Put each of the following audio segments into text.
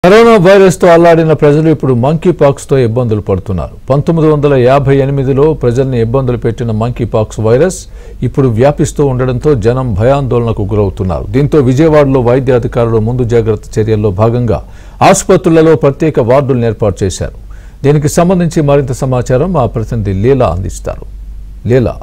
corona virus తో అల్లాడిన ప్రజలు ఇప్పుడు మంకీ పాక్స్ తో ఇబ్బందులు పడుతున్నారు పంతొమ్మిది వందల యాభై ఎనిమిదిలో ప్రజల్ని ఇబ్బందులు పెట్టిన మంకీ పాక్స్ వైరస్ ఇప్పుడు వ్యాపిస్తూ ఉండడంతో జనం భయాందోళనకు గురవుతున్నారు దీంతో విజయవాడలో వైద్య అధికారులు ముందు జాగ్రత్త చర్యల్లో భాగంగా ఆసుపత్రులలో ప్రత్యేక వార్డులను ఏర్పాటు చేశారు దీనికి సంబంధించి మరింత సమాచారం మా ప్రతినిధి లీలా అందిస్తారు లీలా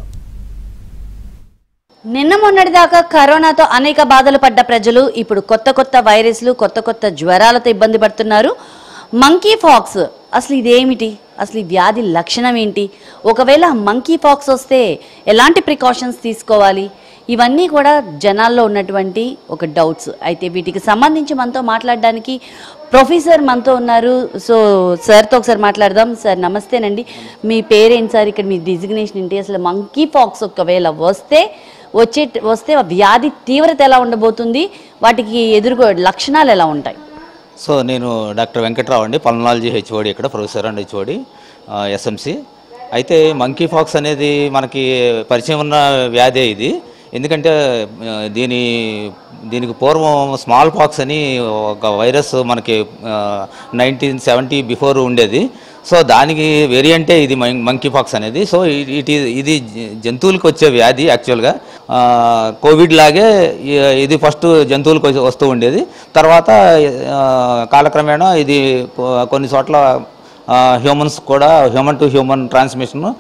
నిన్న మొన్నటిదాకా కరోనాతో అనేక బాధలు పడ్డ ప్రజలు ఇప్పుడు కొత్త కొత్త వైరస్లు కొత్త కొత్త జ్వరాలతో ఇబ్బంది పడుతున్నారు మంకీ ఫాక్స్ అసలు ఇదేమిటి అసలు ఈ వ్యాధి లక్షణం ఏంటి ఒకవేళ మంకీ ఫాక్స్ వస్తే ఎలాంటి ప్రికాషన్స్ తీసుకోవాలి ఇవన్నీ కూడా జనాల్లో ఉన్నటువంటి ఒక డౌట్స్ అయితే వీటికి సంబంధించి మనతో మాట్లాడడానికి ప్రొఫెసర్ మనతో ఉన్నారు సో సార్తో ఒకసారి మాట్లాడదాం సార్ నమస్తేనండి మీ పేరేంటి సార్ ఇక్కడ మీ డిజిగ్నేషన్ ఏంటి అసలు మంకీ ఫాక్స్ ఒకవేళ వస్తే వచ్చే వస్తే ఆ వ్యాధి తీవ్రత ఎలా ఉండబోతుంది వాటికి ఎదుర్కో లక్షణాలు ఎలా ఉంటాయి సో నేను డాక్టర్ వెంకట్రావు అండి పల్మనాలజీ హెచ్ఓడి ఇక్కడ ప్రొఫెసర్ అండ్ హెచ్ఓడి ఎస్ఎంసి అయితే మంకీ ఫాక్స్ అనేది మనకి పరిచయం ఉన్న వ్యాధే ఇది ఎందుకంటే ఆ, దీని దీనికి పూర్వం స్మాల్ పాక్స్ అని ఒక వైరస్ మనకి నైన్టీన్ సెవెంటీ బిఫోర్ ఉండేది సో దానికి వేరియంటే ఇది మంకీ పాక్స్ అనేది సో ఇట్ ఇది జంతువులకు వచ్చే వ్యాధి యాక్చువల్గా ఆ, కోవిడ్ లాగే ఈ- ఇది ఫస్ట్ జంతువులకు వచ్చి- వస్తూ ఉండేది తర్వాత ఆ, కాలక్రమేణా ఇది కొ- కొన్ని చోట్ల హ్యూమన్స్ కూడా హ్యూమన్ టు హ్యూమన్ ట్రాన్స్మిషన్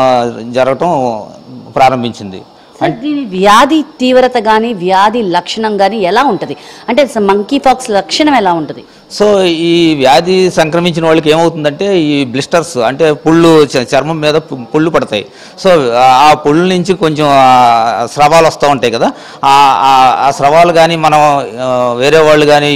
జరగటం ప్రారంభించింది సార్ దీని వ్యాధి తీవ్రత కానీ వ్యాధి లక్షణం కానీ ఎలా ఉంటుంది అంటే మంకీ ఫాక్స్ లక్షణం ఎలా ఉంటుంది సో ఈ వ్యాధి సంక్రమించిన వాళ్ళకి ఏమవుతుందంటే ఈ బ్లిస్టర్స్ అంటే పుళ్ళు చ- చర్మం మీద పు- పుళ్ళు పడతాయి సో ఆ పుళ్ళు నుంచి కొంచెం ఆ స్రవాలు వస్తూ ఉంటాయి కదా ఆ ఆ- ఆ స్రవాలు కానీ మనం ఆ, వేరే వాళ్ళు కానీ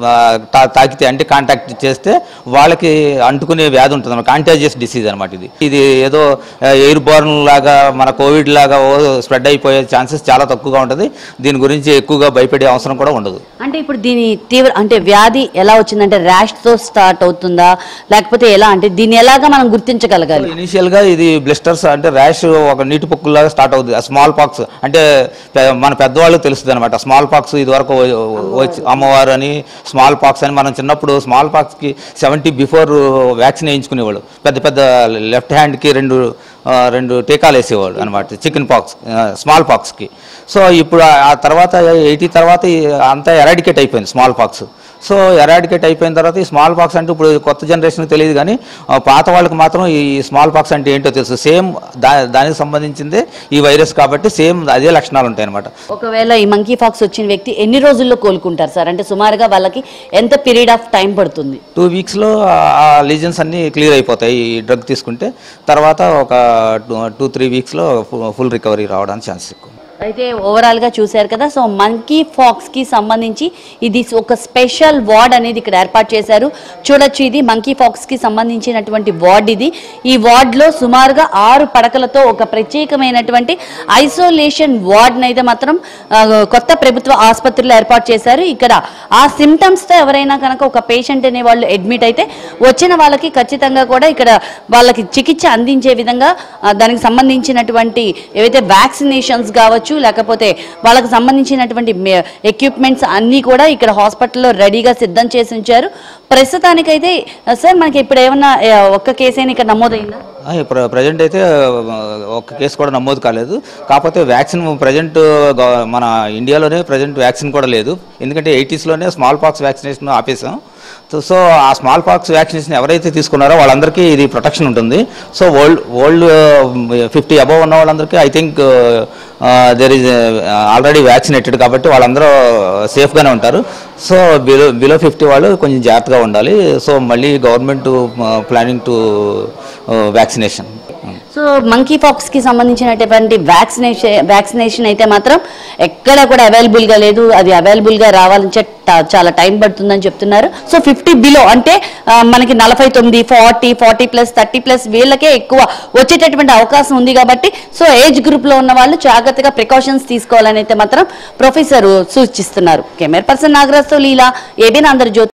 తాకితే అంటే కాంటాక్ట్ చేస్తే వాళ్ళకి అంటుకునే వ్యాధి ఉంటుంది అన్నమాట కాంటాజియస్ డిసీజ్ అనమాట ఇది ఇది ఏదో ఎయిర్ బోర్న్ లాగా మన కోవిడ్ లాగా స్ప్రెడ్ అయిపోయే ఛాన్సెస్ చాలా తక్కువగా ఉంటుంది దీని గురించి ఎక్కువగా భయపడే అవసరం కూడా ఉండదు అంటే ఇప్పుడు దీని తీవ్ర అంటే వ్యాధి ఎలా వచ్చిందంటే ర్యాష్ తో స్టార్ట్ అవుతుందా లేకపోతే ఎలా అంటే దీన్ని ఎలాగా మనం గుర్తించగలగాలి ఇనిషియల్ గా ఇది బ్లిస్టర్స్ అంటే ర్యాష్ ఒక నీటి పొక్కులాగా స్టార్ట్ అవుతుంది స్మాల్ పాక్స్ అంటే పె- మన పెద్దవాళ్ళకి తెలుస్తుంది అనమాట స్మాల్ పాక్స్ ఇది వరకు వచ్చి అమ్మవారు అని స్మాల్ పాక్స్ అని మనం చిన్నప్పుడు స్మాల్ పాక్స్ కి సెవెంటీ బిఫోర్ వ్యాక్సిన్ వేయించుకునేవాళ్ళు పెద్ద పెద్ద లెఫ్ట్ హ్యాండ్ కి రెండు ఆ, రెండు టీకాలు వేసేవాళ్ళు అనమాట చికెన్ పాక్స్ స్మాల్ పాక్స్ కి సో ఇప్పుడు ఆ- ఆ తర్వాత ఎయిటీ తర్వాత ఈ అంతా ఎరాడికేట్ అయిపోయింది స్మాల్ పాక్స్ సో ఎరాడికేట్ అయిపోయిన తర్వాత ఈ స్మాల్ పాక్స్ అంటే ఇప్పుడు కొత్త జనరేషన్కి తెలియదు కానీ ఆ, పాత వాళ్ళకి మాత్రం ఈ స్మాల్ పాక్స్ అంటే ఏంటో తెలుసు సేమ్ దా దానికి సంబంధించిందే ఈ వైరస్ కాబట్టి సేమ్ అదే లక్షణాలు ఉంటాయి అనమాట ఒకవేళ ఈ మంకీ ఫాక్స్ వచ్చిన వ్యక్తి ఎన్ని రోజుల్లో కోలుకుంటారు సార్ అంటే సుమారుగా వాళ్ళకి ఎంత పీరియడ్ ఆఫ్ టైం పడుతుంది టూ వీక్స్లో ఆ లీజన్స్ అన్నీ క్లియర్ అయిపోతాయి ఈ డ్రగ్ తీసుకుంటే తర్వాత ఒక టూ త్రీ వీక్స్లో ఫుల్ రికవరీ రావడానికి ఛాన్స్ ఎక్కువ అయితే ఓవరాల్ గా చూశారు కదా సో మంకీ ఫాక్స్ కి సంబంధించి ఇది ఒక స్పెషల్ వార్డ్ అనేది ఇక్కడ ఏర్పాటు చేశారు చూడొచ్చు ఇది మంకీ ఫాక్స్ కి సంబంధించినటువంటి వార్డ్ ఇది ఈ వార్డ్ లో సుమారుగా ఆరు పడకలతో ఒక ప్రత్యేకమైనటువంటి ఐసోలేషన్ వార్డ్ అయితే మాత్రం ఆ, కొత్త ప్రభుత్వ ఆసుపత్రిలో ఏర్పాటు చేశారు ఇక్కడ ఆ సిమ్టమ్స్ తో ఎవరైనా కనుక ఒక పేషెంట్ అనే వాళ్ళు అడ్మిట్ అయితే వచ్చిన వాళ్ళకి ఖచ్చితంగా కూడా ఇక్కడ వాళ్ళకి చికిత్స అందించే విధంగా ఆ, దానికి సంబంధించినటువంటి ఏవైతే వ్యాక్సినేషన్స్ కావచ్చు లేకపోతే వాళ్ళకి సంబంధించినటువంటి ఎక్విప్మెంట్స్ అన్నీ కూడా ఇక్కడ హాస్పిటల్లో రెడీగా సిద్ధం చేసి ఉంచారు ప్రస్తుతానికైతే ఆ, సార్ మనకి ఇప్పుడు ఏమన్నా ఆ, ఒక్క కేసు అయినా ఇక్కడ నమోదైందా ప్రజెంట్ అయితే ఆ, ఒక్క కేసు కూడా నమోదు కాలేదు కాకపోతే వ్యాక్సిన్ ప్రజెంట్ మన ఇండియాలోనే ప్రజెంట్ వ్యాక్సిన్ కూడా లేదు ఎందుకంటే ఎయిటీస్లోనే స్మాల్ పాక్స్ వ్యాక్సినేషన్ ఆపేసాం సో- సో ఆ స్మాల్ పాక్స్ వ్యాక్సినేషన్ ఎవరైతే తీసుకున్నారో వాళ్ళందరికీ ఇది ప్రొటెక్షన్ ఉంటుంది so world world fifty above ఉన్న వాళ్ళందరికీ I think there is already vaccinated కాబట్టి వాళ్ళందరూ సేఫ్గానే ఉంటారు సో బిలో బిలో ఫిఫ్టీ వాళ్ళు కొంచెం జాగ్రత్తగా ఉండాలి సో మళ్ళీ government planning to vaccination so monkey pox కి సంబంధించినటువంటి వ్యాక్సినేషన్ వ్యాక్సినేషన్ అయితే మాత్రం ఎక్కడ కూడా అవైలబుల్ గా లేదు అది అవైలబుల్ గా రావాలంటే ట- చాలా టైం పడుతుందని చెప్తున్నారు సో ఫిఫ్టీ బిలో అంటే ఆ, మనకి నలభై తొమ్మిది forty forty plus thirty plus వీళ్ళకే ఎక్కువ వచ్చేటటువంటి అవకాశం ఉంది కాబట్టి సో ఏజ్ గ్రూప్ లో ఉన్న వాళ్ళు జాగ్రత్తగా ప్రికాషన్స్ తీసుకోవాలని అయితే మాత్రం ప్రొఫెసర్ సూచిస్తున్నారు కెమెరా పర్సన్ నాగరాజ్తో లీలా ఏబిన్ ఆంధ్రజ్యోతి